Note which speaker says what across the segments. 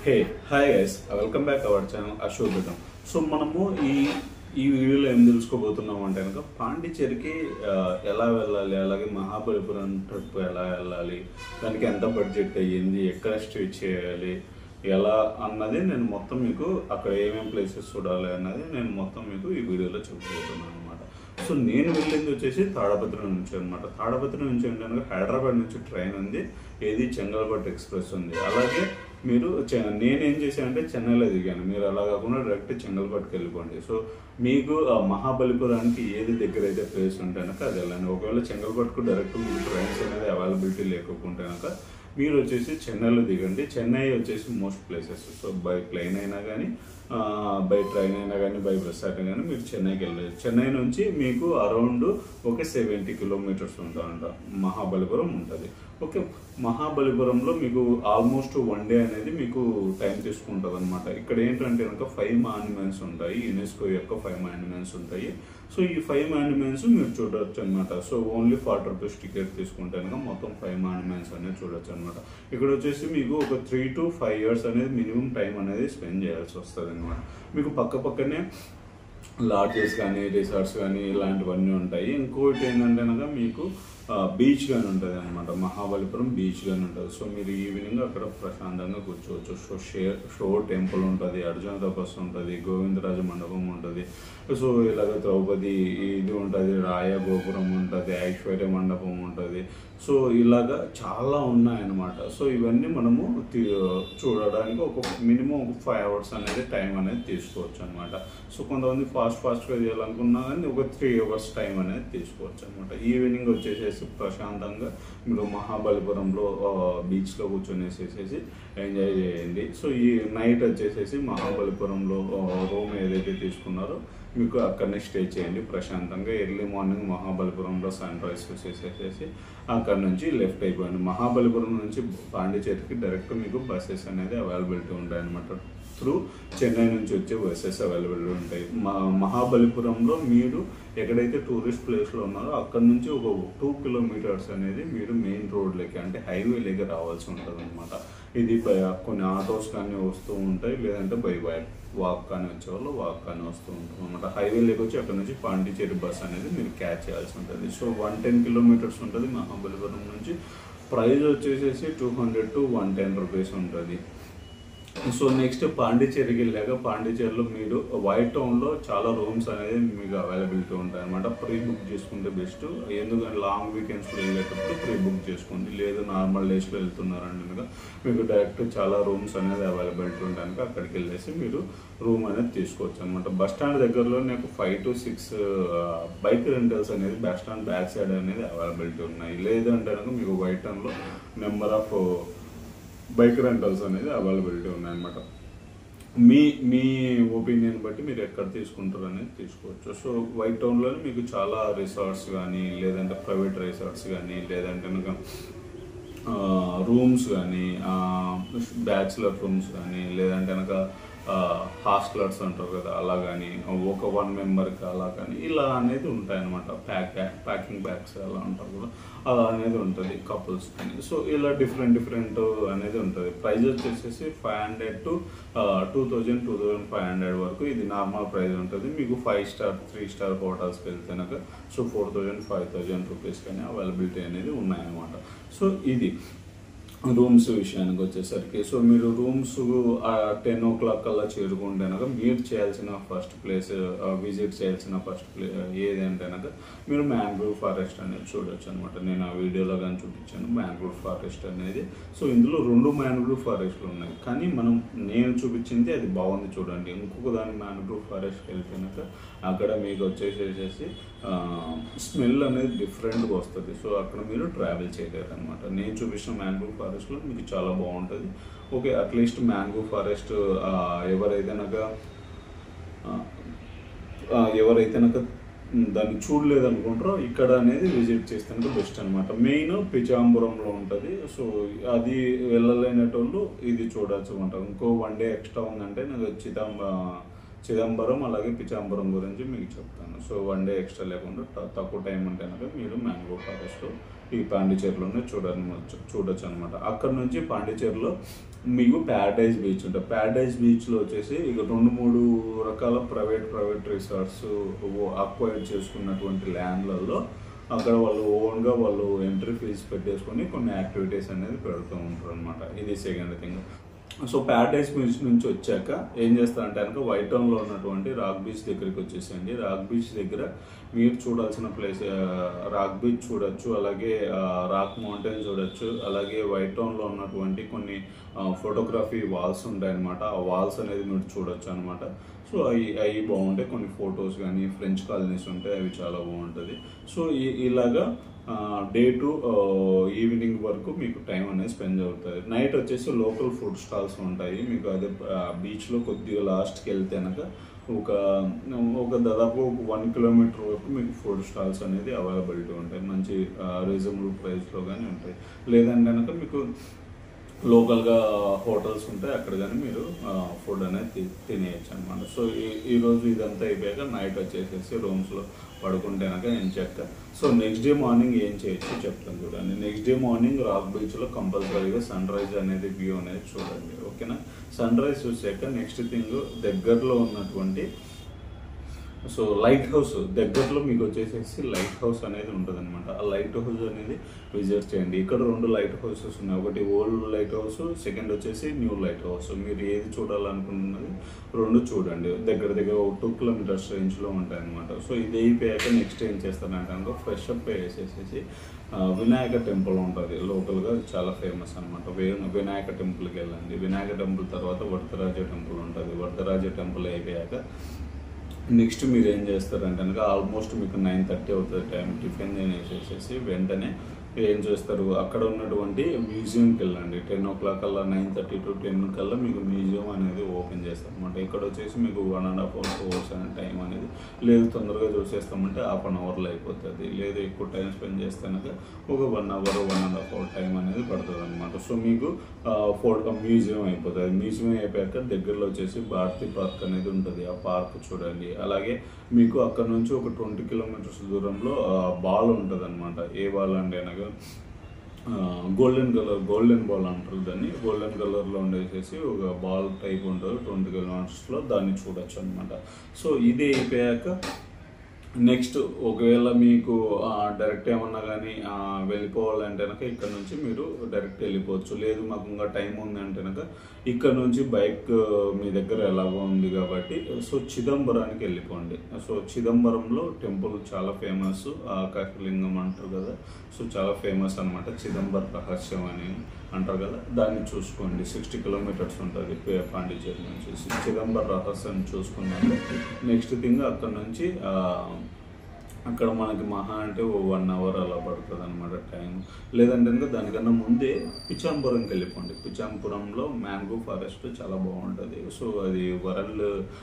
Speaker 1: hey hi guys welcome back our channel అశోభితం so మనము ఈ ఈ వీడియోలో ఏం తెలుసుకోబోతున్నాం అంటే కనుక పాండిచేరికి ఆ, ఎలా వెళ్ళాలి అలాగే మహాబలిపురం ట్రిప్ ఎలా వెళ్ళాలి దానికి ఎంత బడ్జెట్ అయ్యింది ఎక్కడ స్టే చేయాలి ఎలా అన్నది నేను మొత్తం మీకు అక్కడ ఏమేమి ప్లేసెస్ చూడాలి అన్నది నేను మొత్తం మీకు ఈ వీడియోలో చెప్పబోతున్నాను అనమాట సో నేను వెళ్ళింది వచ్చేసి తాడపత్రి నుంచి అనమాట తాడపత్రి నుంచి ఏంటంటే హైదరాబాద్ నుంచి ట్రైన్ ఉంది ఏది చెంగల్పట్టు ఎక్స్ప్రెస్ ఉంది అలాగే మీరు చె- నేనేం చేశానంటే చెన్నైలో దిగాను మీరు అలా కాకుండా డైరెక్ట్ చెంగల్పట్టుకు వెళ్ళిపోండి సో మీకు ఆ మహాబలిపురానికి ఏది దగ్గర అయితే ప్లేస్ ఉంటే కనుక అది వెళ్ళండి ఒకవేళ చెంగల్పట్టుకు డైరెక్ట్ మీకు ట్రైన్స్ అనేది అవైలబిలిటీ లేకపోతే కనుక మీరు వచ్చేసి చెన్నైలో దిగండి చెన్నై వచ్చేసి most places so by plane అయినా కానీ బై ట్రైన్ అయినా కానీ బై బస్ అయినా కానీ మీరు చెన్నైకి వెళ్ళలేదు చెన్నై నుంచి మీకు అరౌండ్ ఒక సెవెంటీ కిలోమీటర్స్ ఉంటుందంట మహాబలిపురం ఉంటుంది ఓకే మహాబలిపురంలో మీకు ఆల్మోస్ట్ వన్ డే అనేది మీకు టైం తీసుకుంటుంది అనమాట ఇక్కడ ఏంటంటే కనుక ఫైవ్ మాన్యుమెంట్స్ ఉంటాయి యునెస్కో యొక్క ఫైవ్ మాన్యుమెంట్స్ ఉంటాయి సో ఈ ఫైవ్ మాన్యుమెంట్స్ మీరు చూడొచ్చు అనమాట so only forty rupees ticket తీసుకుంటే కనుక మొత్తం ఫైవ్ మాన్యుమెంట్స్ అనేది చూడొచ్చు అనమాట ఇక్కడ వచ్చేసి మీకు ఒక త్రీ టు ఫైవ్ ఇయర్స్ అనేది మినిమం టైం అనేది స్పెండ్ చేయాల్సి వస్తుంది అనమాట మీకు పక్క పక్కనే లాడ్జెస్ కానీ రిసార్ట్స్ కానీ ఇలాంటివన్నీ ఉంటాయి ఇంకోటి ఏంటంటే కనుక మీకు బీచ్ కానీ ఉంటుంది అనమాట మహాబలిపురం బీచ్ కానీ ఉంటుంది సో మీరు ఈవినింగ్ అక్కడ ప్రశాంతంగా కూర్చోవచ్చు సో షే షో టెంపుల్ ఉంటుంది అర్జున తపస్సు ఉంటుంది గోవిందరాజ మండపం ఉంటుంది సో ఇలాగ ద్రౌపది ఇది ఉంటుంది రాయ గోపురం ఉంటుంది ఐశ్వర్య మండపం ఉంటుంది సో ఇలాగా చాలా ఉన్నాయన్నమాట సో ఇవన్నీ మనము తీ- చూడడానికి ఒక మినిమం ఒక ఫైవ్ అవర్స్ అనేది టైం అనేది తీసుకోవచ్చు అనమాట సో కొంతమంది ఫాస్ట్ ఫాస్ట్గా చేయాలనుకున్నా కానీ ఒక త్రీ అవర్స్ టైం అనేది తీసుకోవచ్చు అనమాట ఈవినింగ్ వచ్చేసేసి ప్రశాంతంగా మీరు మహాబలిపురంలో బీచ్లో కూర్చొనేసేసేసి ఎంజాయ్ చేయండి సో ఈ నైట్ వచ్చేసేసి మహాబలిపురంలో రూమ్ ఏదైతే తీసుకున్నారో మీకు అక్కడనే స్టే చేయండి ప్రశాంతంగా ఎర్లీ మార్నింగ్ మహాబలిపురంలో సన్ రైజ్ చూసేసేసి అక్కడ నుంచి లెఫ్ట్ అయిపోయింది మహాబలిపురం నుంచి పాండిచేరికి డైరెక్ట్ మీకు బస్సెస్ అనేది అవైలబిలిటీ ఉంటాయి అనమాట త్రూ చెన్నై నుంచి వచ్చే బస్సెస్ అవైలబిలిటీ ఉంటాయి మా మహాబలిపురంలో మీరు ఎక్కడైతే టూరిస్ట్ ప్లేస్లో ఉన్నారో అక్కడ నుంచి ఒక టూ కిలోమీటర్స్ అనేది మీరు మెయిన్ రోడ్లకి అంటే హైవేలోకి రావాల్సి ఉంటుంది అనమాట ఇది బై- కొన్ని ఆటోస్ కానీ వస్తూ ఉంటాయి లేదంటే బై బై వాక్ కానీ వచ్చేవాళ్ళు వాక్ కానీ వస్తూ ఉంటాం అనమాట హైవేలోకి వచ్చి అక్కడ నుంచి పాండిచేరి బస్ అనేది మీరు క్యాచ్ చేయాల్సి ఉంటుంది సో వన్ టెన్ కిలోమీటర్స్ ఉంటుంది మహాబలిపురం నుంచి ప్రైస్ వచ్చేసేసి two hundred to one ten rupees ఉంటుంది సో నెక్స్ట్ పాండిచేరికి వెళ్ళాక పాండిచేరిలో మీరు వైట్ టౌన్లో చాలా రూమ్స్ అనేది మీకు అవైలబిలిటీ ఉంటాయి అనమాట ప్రీ బుక్ చేసుకుంటే బెస్ట్ ఎందుకంటే లాంగ్ వీకెండ్స్లో వెళ్ళేటప్పుడు ప్రీ బుక్ చేసుకోండి లేదు నార్మల్ డేస్లో వెళ్తున్నారంటే కనుక మీకు డైరెక్ట్ చాలా రూమ్స్ అనేది అవైలబిలిటీ ఉంటాయి అక్కడికి వెళ్ళేసి మీరు రూమ్ అనేది తీసుకోవచ్చు అనమాట బస్ స్టాండ్ దగ్గరలో నాకు five to six bike rentals అనేది బస్ స్టాండ్ బ్యాక్ సైడ్ అనేది అవైలబిలిటీ ఉన్నాయి లేదంటే కనుక మీకు వైట్ టౌన్లో నెంబర్ ఆఫ్ బైక్ రెంటల్స్ అనేది అవైలబిలిటీ ఉన్నాయన్నమాట మీ మీ ఒపీనియన్ బట్టి మీరు ఎక్కడ తీసుకుంటారు అనేది తీసుకోవచ్చు సో వైట్ టౌన్లోనే మీకు చాలా రిసార్ట్స్ కానీ లేదంటే ప్రైవేట్ రిసార్ట్స్ కానీ లేదంటే కనుక రూమ్స్ కానీ బ్యాచులర్ రూమ్స్ కానీ లేదంటే కనుక హాస్టలర్స్ అంటారు కదా అలా కానీ ఒక వన్ మెంబర్కి అలా కానీ ఇలా అనేది ఉంటాయి అనమాట ప్యాక్ ప్యాకింగ్ బ్యాగ్స్ అలా అంటారు కూడా అలా అనేది ఉంటుంది కపుల్స్ కానీ సో ఇలా డిఫరెంట్ డిఫరెంట్ అనేది ఉంటుంది ప్రైస్ వచ్చేసేసి five hundred to two thousand two thousand five hundred వరకు ఇది నార్మల్ ప్రైస్ ఉంటుంది మీకు ఫైవ్ స్టార్ త్రీ స్టార్ హోటల్స్కి వెళ్తేనక so four thousand five thousand rupees కానీ అవైలబిలిటీ అనేది ఉన్నాయన్నమాట సో ఇది రూమ్స్ విషయానికి వచ్చేసరికి సో మీరు రూమ్స్ టెన్ ఓ క్లాక్ కల్లా చేరుకుంటే కనుక మీరు చేయాల్సిన ఫస్ట్ ప్లేస్ విజిట్ చేయాల్సిన ఫస్ట్ ప్లే ఏది అంటే కనుక మీరు మ్యాంగ్రూవ్ ఫారెస్ట్ అనేది చూడొచ్చు అనమాట నేను ఆ వీడియోలో కానీ చూపించాను మ్యాంగ్రూవ్ ఫారెస్ట్ అనేది సో ఇందులో రెండు మ్యాంగ్రూవ్ ఫారెస్ట్లు ఉన్నాయి కానీ మనం నేను చూపించింది అది బాగుంది చూడండి ఇంకొక దాని మ్యాంగ్రూవ్ ఫారెస్ట్కి వెళ్తే కనుక అక్కడ మీకు వచ్చేసేసి స్మెల్ అనేది డిఫరెంట్గా వస్తుంది సో అక్కడ మీరు ట్రావెల్ చేయలేరు అనమాట నేను చూపించిన మ్యాంగ్రూవ్ ఫారెస్ట్లో మీకు చాలా బాగుంటుంది ఓకే అట్లీస్ట్ మ్యాంగ్రూవ్ ఫారెస్ట్ ఎవరైతే కనుక ఎవరైతే కనుక దాన్ని చూడలేదనుకుంటారో ఇక్కడ అనేది విజిట్ చేస్తే బెస్ట్ అనమాట మెయిన్ పిచాంబరంలో ఉంటుంది సో అది వెళ్ళలేనటోళ్ళు ఇది చూడొచ్చు అనమాట ఇంకో వన్ డే ఎక్స్ట్రా ఉందంటే నాకు చిదంబ చిదంబరం అలాగే పిచాంబరం గురించి మీకు చెప్తాను సో వన్ డే ఎక్స్ట్రా లేకుండా త- తక్కువ టైం ఉంటే కనుక మీరు మ్యాంగో ఫారెస్ట్ ఈ పాండిచేరిలోనే చూడవచ్చు చూడొచ్చు అనమాట అక్కడ నుంచి పాండిచేరిలో మీకు ప్యారడైజ్ బీచ్ ఉంటుంది ప్యారడైజ్ బీచ్లో వచ్చేసి ఇక రెండు మూడు రకాల ప్రైవేట్ ప్రైవేట్ రిసార్ట్స్ అక్వైర్ చేసుకున్నటువంటి ల్యాండ్లలో అక్కడ వాళ్ళు ఓన్గా వాళ్ళు ఎంట్రీ ఫీజు పెట్టేసుకొని కొన్ని యాక్టివిటీస్ అనేది పెడుతూ ఉంటారు అనమాట ఇది second thing so paradise beach నుంచి వచ్చాక ఏం చేస్తారంటే కనుక వైట్ టౌన్లో ఉన్నటువంటి రాక్ బీచ్ దగ్గరికి వచ్చేసేయండి రాక్ బీచ్ దగ్గర మీరు చూడాల్సిన ప్లేస్ ఆ, రాక్ బీచ్ చూడొచ్చు అలాగే ఆ, రాక్ మౌంటైన్ చూడొచ్చు అలాగే వైట్ టౌన్లో ఉన్నటువంటి కొన్ని ఆ, ఫోటోగ్రఫీ వాల్స్ ఉంటాయన్నమాట ఆ వాల్స్ అనేది మీరు చూడొచ్చు అనమాట సో అవి అవి బాగుంటాయి కొన్ని ఫొటోస్ కానీ ఫ్రెంచ్ కాలనీస్ ఉంటాయి అవి చాలా బాగుంటుంది సో ఈ ఇలాగా డే టు ఈవినింగ్ వరకు మీకు టైం అనేది స్పెండ్ అవుతుంది నైట్ వచ్చేసి లోకల్ ఫుడ్ స్టాల్స్ ఉంటాయి మీకు అదే బీచ్లో కొద్దిగా లాస్ట్కి వెళ్తే కనుక ఒక ఒక దాదాపు ఒక వన్ కిలోమీటర్ వరకు మీకు ఫుడ్ స్టాల్స్ అనేది అవైలబిలిటీ ఉంటాయి మంచి రీజనబుల్ ప్రైస్లో కానీ ఉంటాయి లేదంటే కనుక మీకు లోకల్గా హోటల్స్ ఉంటాయి అక్కడ కానీ మీరు ఫుడ్ అనేది తి- తినేయచ్చు అనమాట సో ఈ ఈరోజు ఇదంతా అయిపోయాక నైట్ వచ్చేసేసి రూమ్స్లో పడుకుంటే కనుక నేను చెప్తా సో నెక్స్ట్ డే మార్నింగ్ ఏం చేయొచ్చు చెప్తాను చూడండి నెక్స్ట్ డే మార్నింగ్ రాక్ బీచ్లో కంపల్సరీగా సన్ రైజ్ అనేది వ్యూ అనేది చూడండి ఓకేనా సన్ రైజ్ చూసాక నెక్స్ట్ థింగ్ దగ్గరలో ఉన్నటువంటి సో లైట్ హౌస్ దగ్గరలో మీకు వచ్చేసేసి లైట్ హౌస్ అనేది ఉంటుంది అనమాట ఆ లైట్ హౌస్ అనేది విజిట్ చేయండి ఇక్కడ రెండు లైట్ హౌసెస్ ఉన్నాయి ఒకటి ఓల్డ్ లైట్ హౌస్ సెకండ్ వచ్చేసి న్యూ లైట్ హౌస్ మీరు ఏది చూడాలనుకుంటున్నది రెండు చూడండి దగ్గర దగ్గర ఒక టూ కిలోమీటర్స్ రేంజ్లో ఉంటాయి అనమాట సో ఇది అయిపోయాక నెక్స్ట్ ఏం చేస్తానంటే కనుక ఫ్రెష్ అప్ వేసేసేసి ఆ, వినాయక టెంపుల్ ఉంటుంది లోకల్గా చాలా ఫేమస్ అనమాట వినాయక టెంపుల్కి వెళ్ళండి వినాయక టెంపుల్ తర్వాత వరదరాజ టెంపుల్ ఉంటుంది వరదరాజ టెంపుల్ అయిపోయాక నెక్స్ట్ మీరు ఏం చేస్తారంటే కనుక ఆల్మోస్ట్ మీకు నైన్ థర్టీ అవుతుంది టైం టిఫిన్ తినేసేసేసి వెంటనే ఏం చేస్తారు అక్కడ ఉన్నటువంటి మ్యూజియంకి వెళ్ళండి టెన్ ఓ క్లాక్ కల్లా నైన్ థర్టీ టు టెన్ కల్లా మీకు మ్యూజియం అనేది ఓపెన్ చేస్తారు అనమాట ఇక్కడ వచ్చేసి మీకు one and half hour two hours అనే టైం అనేది లేదు తొందరగా చూసేస్తామంటే హాఫ్ అన్ అవర్లో అయిపోతుంది లేదు ఎక్కువ టైం స్పెండ్ చేస్తే కనుక ఒక one hour one and half hour time అనేది పడుతుంది అనమాట సో మీకు ఫోటో మ్యూజియం అయిపోతుంది మ్యూజియం అయిపోయాక దగ్గరలో వచ్చేసి భారతీ పార్క్ అనేది ఉంటుంది ఆ పార్క్ చూడండి అలాగే మీకు అక్కడ నుంచి ఒక ట్వంటీ కిలోమీటర్స్ దూరంలో బాల్ ఉంటుంది అనమాట ఏ బాల్ అంటే అనగా గోల్డెన్ కలర్ గోల్డెన్ బాల్ అంటారు దాన్ని గోల్డెన్ కలర్లో ఉండేసేసి ఒక బాల్ టైప్ ఉంటుంది ట్వంటీ కిలోమీటర్స్లో దాన్ని చూడొచ్చు అనమాట సో ఇది అయిపోయాక నెక్స్ట్ ఒకవేళ మీకు డైరెక్ట్ ఏమన్నా కానీ వెళ్ళిపోవాలంటే కనుక ఇక్కడ నుంచి మీరు డైరెక్ట్ వెళ్ళిపోవచ్చు లేదు మాకు ఇంకా టైం ఉంది అంటే కనుక ఇక్కడ నుంచి బైక్ మీ దగ్గర ఎలాగో ఉంది కాబట్టి సో చిదంబరానికి వెళ్ళిపోండి సో చిదంబరంలో టెంపుల్ చాలా ఫేమస్ ఆకాశలింగం అంటారు కదా సో చాలా ఫేమస్ అనమాట చిదంబర రహస్యం అని అంటారు కదా దాన్ని చూసుకోండి సిక్స్టీ కిలోమీటర్స్ ఉంటుంది పే- పాండిచేరి నుంచి చిదంబర రహస్యం చూసుకున్నాక నెక్స్ట్ థింగ్ అక్కడ నుంచి ఆ, అక్కడ మనకి మహా అంటే ఓ వన్ అవర్ అలా పడుతుంది అనమాట టైం లేదంటే కనుక దానికన్నా ముందే పిచ్చాంపురంకి వెళ్ళిపోండి పిచ్చాంపురంలో మ్యాంగో ఫారెస్ట్ చాలా బాగుంటుంది సో అది world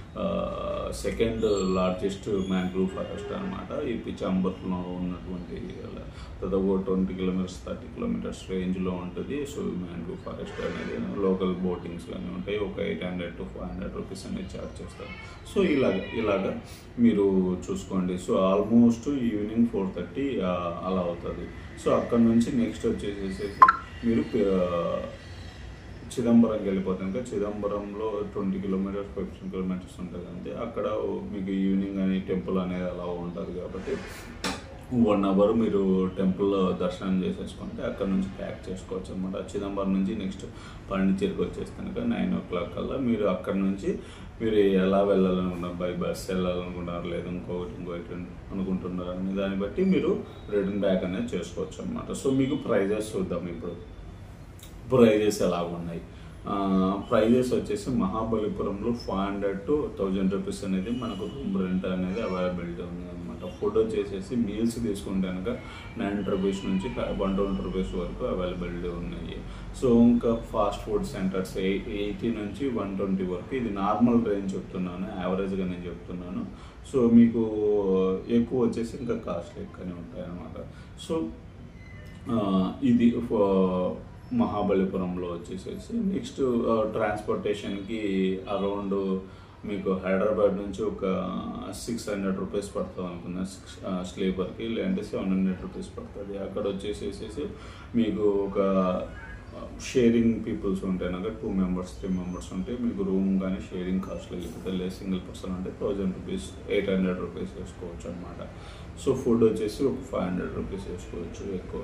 Speaker 1: second largest mangrove forest అనమాట ఈ పిచ్చాంబర్లో ఉన్నటువంటి దాదాపు ట్వంటీ కిలోమీటర్స్ థర్టీ కిలోమీటర్స్ రేంజ్లో ఉంటుంది సో మ్యాంగ్రూవ్ ఫారెస్ట్ అనేది లోకల్ బోటింగ్స్ కానీ ఉంటాయి ఒక eight hundred to five hundred rupees అనేది ఛార్జ్ చేస్తారు సో ఇలాగ ఇలాగ మీరు చూసుకోండి so almost evening four thirty అలా అవుతుంది సో అక్కడ నుంచి నెక్స్ట్ వచ్చేసేసి మీరు ప- చిదంబరంకి వెళ్ళిపోతాం ఇంకా చిదంబరంలో ట్వంటీ కిలోమీటర్స్ ఫిఫ్టీన్ కిలోమీటర్స్ ఉంటుంది అంతే అక్కడ మీకు ఈవినింగ్ అని టెంపుల్ అనేది అలా ఉంటుంది కాబట్టి వన్ అవర్ మీరు టెంపుల్ దర్శనం చేసేసుకుంటే అక్కడ నుంచి ప్యాక్ చేసుకోవచ్చు అనమాట చిదంబరం నుంచి నెక్స్ట్ పాండిచేరికి వచ్చేస్తే కనుక నైన్ ఓ క్లాక్ కల్లా మీరు అక్కడ నుంచి మీరు ఎలా వెళ్ళాలనుకుంటున్నారు బై బస్ వెళ్ళాలనుకుంటున్నారు లేదా ఇంకొకటి ఇంకొకటి అనుకుంటున్నారు అనే దాన్ని బట్టి మీరు రిటర్న్ బ్యాక్ అనేది చేసుకోవచ్చు అనమాట సో మీకు ప్రైజెస్ చూద్దాం ఇప్పుడు ప్రైజెస్ ఎలా ఉన్నాయి ప్రైజెస్ వచ్చేసి మహాబలిపురంలో five hundred to thousand rupees అనేది మనకు రూమ్ రెంట్ అనేది అవైలబిలిటీ ఉంది అనమాట ఫుడ్ వచ్చేసేసి మీల్స్ తీసుకుంటే కనుక నైన్ రూపీస్ నుంచి వన్ ట్వంటీ రూపీస్ వరకు అవైలబిలిటీ ఉన్నాయి సో ఇంకా ఫాస్ట్ ఫుడ్ సెంటర్స్ ఎయిటీ నుంచి వన్ ట్వంటీ వరకు ఇది నార్మల్ రేంజ్ చెప్తున్నాను యావరేజ్గా నేను చెప్తున్నాను సో మీకు ఎక్కువ వచ్చేసి ఇంకా కాస్ట్లీ ఎక్కువనే ఉంటాయి అన్నమాట సో ఆ, ఇది ఫ- మహాబలిపురంలో వచ్చేసేసి నెక్స్ట్ ట్రాన్స్పోర్టేషన్కి అరౌండ్ మీకు హైదరాబాద్ నుంచి ఒక సిక్స్ హండ్రెడ్ రూపీస్ పడుతుంది అనుకున్నా సిక్స్ స్లీపర్కి లేదంటే సెవెన్ హండ్రెడ్ రూపీస్ పడుతుంది అక్కడ వచ్చేసేసి మీకు ఒక షేరింగ్ పీపుల్స్ ఉంటే కనుక టూ మెంబర్స్ త్రీ మెంబర్స్ ఉంటే మీకు రూమ్ కానీ షేరింగ్ కాస్ట్లో లేకపోతే లేదు సింగిల్ పర్సన్ అంటే thousand rupees eight hundred rupees వేసుకోవచ్చు అనమాట సో ఫుడ్ వచ్చేసి ఒక ఫైవ్ హండ్రెడ్ రూపీస్ వేసుకోవచ్చు ఎక్కువ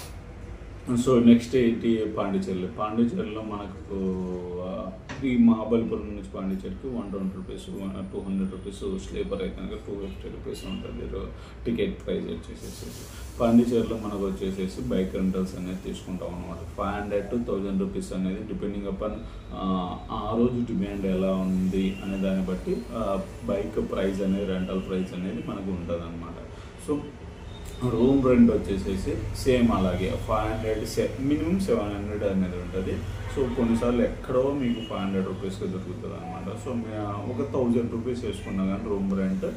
Speaker 1: సో నెక్స్ట్ ఏంటి పాండిచేరి పాండిచేరిలో మనకు ఆ, ఈ మహాబలిపురం నుంచి పాండిచేరికి one twenty rupees two hundred rupees sleeper అయితే కనుక టూ ఫిఫ్టీ రూపీస్ ఉంటుంది టికెట్ ప్రైస్ వచ్చేసేసి పాండిచేరిలో మనకు వచ్చేసేసి బైక్ రెంటల్స్ అనేది తీసుకుంటాం అనమాట five hundred to thousand rupees అనేది డిపెండింగ్ అపాన్ ఆ రోజు డిమాండ్ ఎలా ఉంది అనే దాన్ని బట్టి బైక్ ప్రైస్ అనేది రెంటల్ ప్రైస్ అనేది మనకు ఉంటుంది అనమాట సో రూమ్ రెంట్ వచ్చేసేసి సేమ్ అలాగే five hundred minimum seven hundred అనేది ఉంటుంది సో కొన్నిసార్లు ఎక్కడో మీకు ఫైవ్ హండ్రెడ్ రూపీస్కి దొరుకుతుంది అనమాట సో మీ ఒక థౌజండ్ రూపీస్ వేసుకున్నా కానీ రూమ్ రెంట్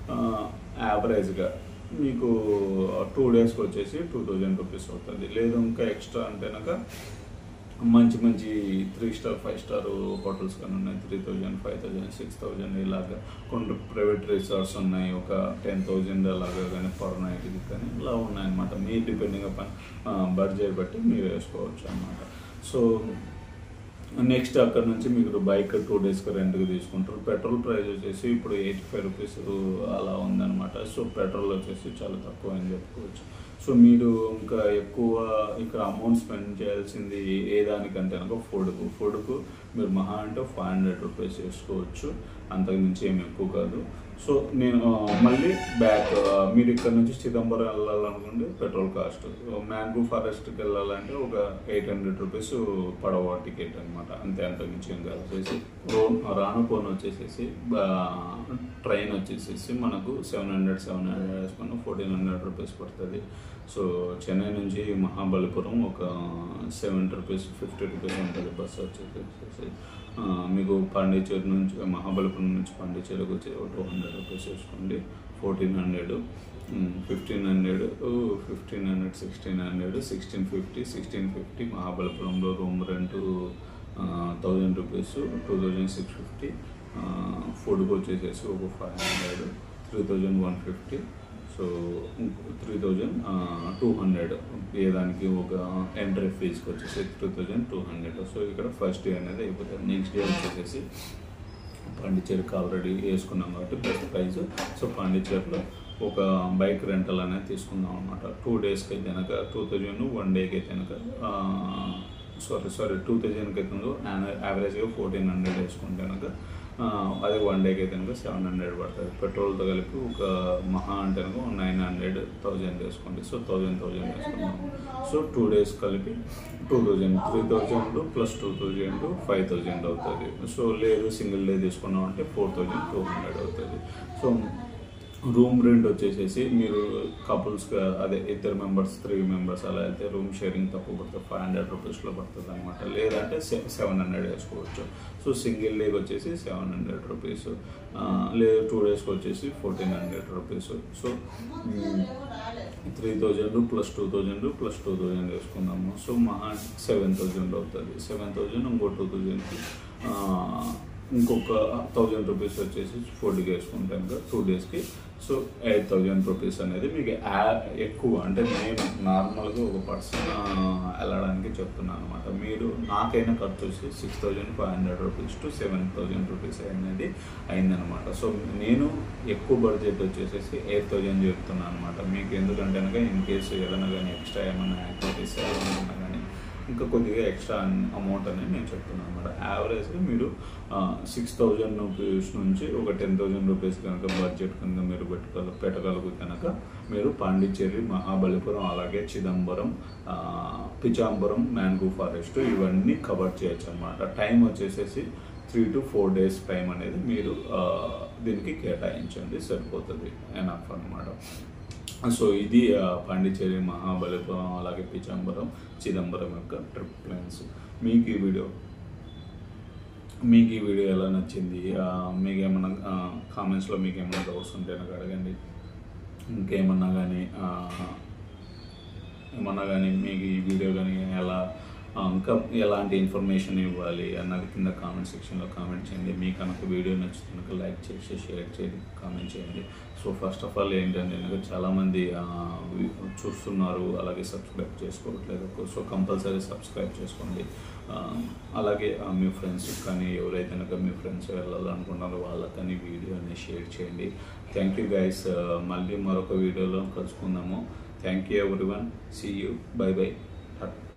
Speaker 1: యావరేజ్గా మీకు టూ డేస్కి వచ్చేసి టూ థౌజండ్ రూపీస్ అవుతుంది లేదు ఇంకా ఎక్స్ట్రా అంటే కనుక మంచి మంచి three star five star hotels కానీ ఉన్నాయి three thousand five thousand six thousand ఇలాగా కొన్ని ప్రైవేట్ రిసార్ట్స్ ఉన్నాయి ఒక టెన్ థౌజండ్ అలాగా కానీ పర్ నైట్కి కానీ ఇలా ఉన్నాయన్నమాట మీ డిపెండింగ్ అపాన్ బడ్జెట్ బట్టి మీరు వేసుకోవచ్చు అన్నమాట సో నెక్స్ట్ అక్కడ నుంచి మీకు బైక్ టూ డేస్కి రెంట్కి తీసుకుంటారు పెట్రోల్ ప్రైస్ వచ్చేసి ఇప్పుడు ఎయిటీ ఫైవ్ రూపీస్ అలా ఉందన్నమాట సో పెట్రోల్ వచ్చేసి చాలా తక్కువ అని చెప్పుకోవచ్చు సో మీరు ఇంకా ఎక్కువ ఇక్కడ అమౌంట్ స్పెండ్ చేయాల్సింది ఏ దానికంటే కనుక ఫుడ్కు ఫుడ్కు మీరు మహా అంటే ఫైవ్ హండ్రెడ్ రూపీస్ వేసుకోవచ్చు అంతకు మించి ఏమి ఎక్కువ కాదు సో నేను ఆ, మళ్ళీ బ్యాక్ ఆ, మీరు ఇక్కడ నుంచి చిదంబరం వెళ్ళాలనుకుంటే పెట్రోల్ కాస్ట్ మ్యాంగో ఫారెస్ట్కి వెళ్ళాలంటే ఒక ఎయిట్ హండ్రెడ్ రూపీస్ పడవ టికెట్ అనమాట అంతే అంతకు మించి ఏం కాదు వచ్చేసి రోడ్ రానుకోని వచ్చేసేసి ట్రైన్ వచ్చేసేసి మనకు సెవెన్ హండ్రెడ్ సెవెన్ హండ్రెడ్ వేసుకుని ఫోర్టీన్ హండ్రెడ్ రూపీస్ పడుతుంది సో చెన్నై నుంచి మహాబలిపురం ఒక సెవెంటీ రూపీస్ ఫిఫ్టీ రూపీస్ ఉంటుంది బస్సు వచ్చేసి ఆ, మీకు పాండిచేరి నుంచి మహాబలిపురం నుంచి పాండిచేరికి వచ్చి ఒక టూ హండ్రెడ్ రూపీస్ వేసుకోండి fourteen hundred fifteen hundred fifteen hundred sixteen hundred sixteen fifty sixteen fifty మహాబలిపురంలో room rent thousand rupees two thousand six fifty ఫుడ్కి వచ్చేసేసి ఒక five hundred three thousand one fifty so three thousand two hundred ఏ దానికి ఒక entry ఫీజ్కి వచ్చేసి three thousand two hundred so ఇక్కడ ఫస్ట్ డే అనేది అయిపోతుంది నెక్స్ట్ డే వచ్చేసేసి పాండిచేరికి ఆల్రెడీ వేసుకున్నాం కాబట్టి బెస్ట్ ప్రైస్ సో పాండిచేరిలో ఒక బైక్ రెంటల్ అనేది తీసుకుందాం అనమాట టూ డేస్కి అయితే కనుక టూ థౌజండ్ వన్ డేకి అయితే కనుక సారీ సారీ టూ థౌజండ్కి అయితే కనుక యావరేజ్గా ఫోర్టీన్ హండ్రెడ్ వేసుకుంటే కనుక ఆ, అదే వన్ డేకి అయితే కనుక సెవెన్ హండ్రెడ్ పడుతుంది పెట్రోల్తో కలిపి ఒక మహా అంటే కనుక నైన్ హండ్రెడ్ థౌజండ్ వేసుకోండి సో థౌజండ్ థౌజండ్ వేసుకుందాం సో టూ డేస్ కలిపి two thousand three thousand plus two thousand five thousand అవుతుంది సో లేదు సింగిల్ డే తీసుకున్నాం అంటే ఫోర్ థౌజండ్ టూ హండ్రెడ్ అవుతుంది సో రూమ్ రెంట్ వచ్చేసేసి మీరు కపుల్స్గా అదే ఇద్దరు మెంబర్స్ త్రీ మెంబర్స్ అలా అయితే రూమ్ షేరింగ్ తక్కువ పడుతుంది ఫైవ్ హండ్రెడ్ రూపీస్లో పడుతుంది అనమాట లేదంటే సెవెన్ హండ్రెడ్ వేసుకోవచ్చు సో సింగిల్ డేకి వచ్చేసి సెవెన్ హండ్రెడ్ రూపీస్ లేదు టూ డేస్కి వచ్చేసి fourteen hundred rupees so three thousand plus two thousand plus two thousand వేసుకుందాము సో మహా సెవెన్ థౌజండ్ అవుతుంది సెవెన్ థౌజండ్ ఇంకో టూ థౌజండ్కి ఇంకొక థౌజండ్ రూపీస్ వచ్చేసి ఫుడ్కి వేసుకుంటాం కదా టూ డేస్కి సో ఎయిట్ థౌజండ్ రూపీస్ అనేది మీకు యా- ఎక్కువ అంటే నేను నార్మల్గా ఒక పర్సన్ వెళ్ళడానికి చెప్తున్నాను అనమాట మీరు నాకైనా ఖర్చు వచ్చి six thousand five hundred rupees to seven thousand rupees అనేది అయిందనమాట సో నేను ఎక్కువ బడ్జెట్ వచ్చేసేసి ఎయిట్ థౌజండ్ చెప్తున్నాను అనమాట మీకు ఎందుకంటే కనుక ఇన్ కేసు ఏదైనా కానీ ఎక్స్ట్రా ఏమైనా యాక్టివిటీస్ ఏమైనా కానీ ఇంకా కొద్దిగా ఎక్స్ట్రా అమౌంట్ అనేది నేను చెప్తున్నాను అనమాట యావరేజ్గా మీరు సిక్స్ థౌజండ్ రూపీస్ నుంచి ఒక టెన్ థౌజండ్ రూపీస్ కనుక బడ్జెట్ కింద మీరు పెట్టుకోగల పెట్టగలిగితే కనుక మీరు పాండిచ్చేరి మహాబలిపురం అలాగే చిదంబరం ఆ, పిచాంబరం మ్యాంగో ఫారెస్ట్ ఇవన్నీ కవర్ చేయొచ్చు అనమాట టైం వచ్చేసేసి three to four days time అనేది మీరు ఆ, దీనికి కేటాయించండి సరిపోతుంది ఎనఫ్ అనమాట సో ఇది ఆ, పాండిచ్చేరి మహాబలిపురం అలాగే పిచాంబరం చిదంబరం యొక్క ట్రిప్ ప్లాన్స్ మీకు ఈ వీడియో మీకు ఈ వీడియో ఎలా నచ్చింది ఆ, మీకు ఏమన్నా కామెంట్స్లో మీకు ఏమైనా డౌట్స్ ఉంటే నాకు అడగండి ఇంకేమన్నా కానీ ఏమన్నా కానీ మీకు ఈ వీడియో కానీ ఎలా ఆ, ఇంకా ఎలాంటి ఇన్ఫర్మేషన్ ఇవ్వాలి అన్నది కింద కామెంట్ సెక్షన్లో కామెంట్ చేయండి మీకు కనుక వీడియో నచ్చితే కనుక లైక్ చేసి షేర్ చేయండి కామెంట్ చేయండి సో ఫస్ట్ ఆఫ్ ఆల్ ఏంటంటే కనుక చాలామంది ఆ, వి- చూస్తున్నారు అలాగే సబ్స్క్రైబ్ చేసుకోవట్లేదు సో కంపల్సరీ సబ్స్క్రైబ్ చేసుకోండి ఆ, అలాగే ఆ, మీ ఫ్రెండ్స్ కానీ ఎవరైతే కనుక మీ ఫ్రెండ్స్ వెళ్ళాలనుకుంటున్నారో వాళ్ళకని వీడియోని షేర్ చేయండి థ్యాంక్ యూ గైస్ మళ్ళీ మరొక వీడియోలో కలుసుకుందాము thank you everyone see you bye by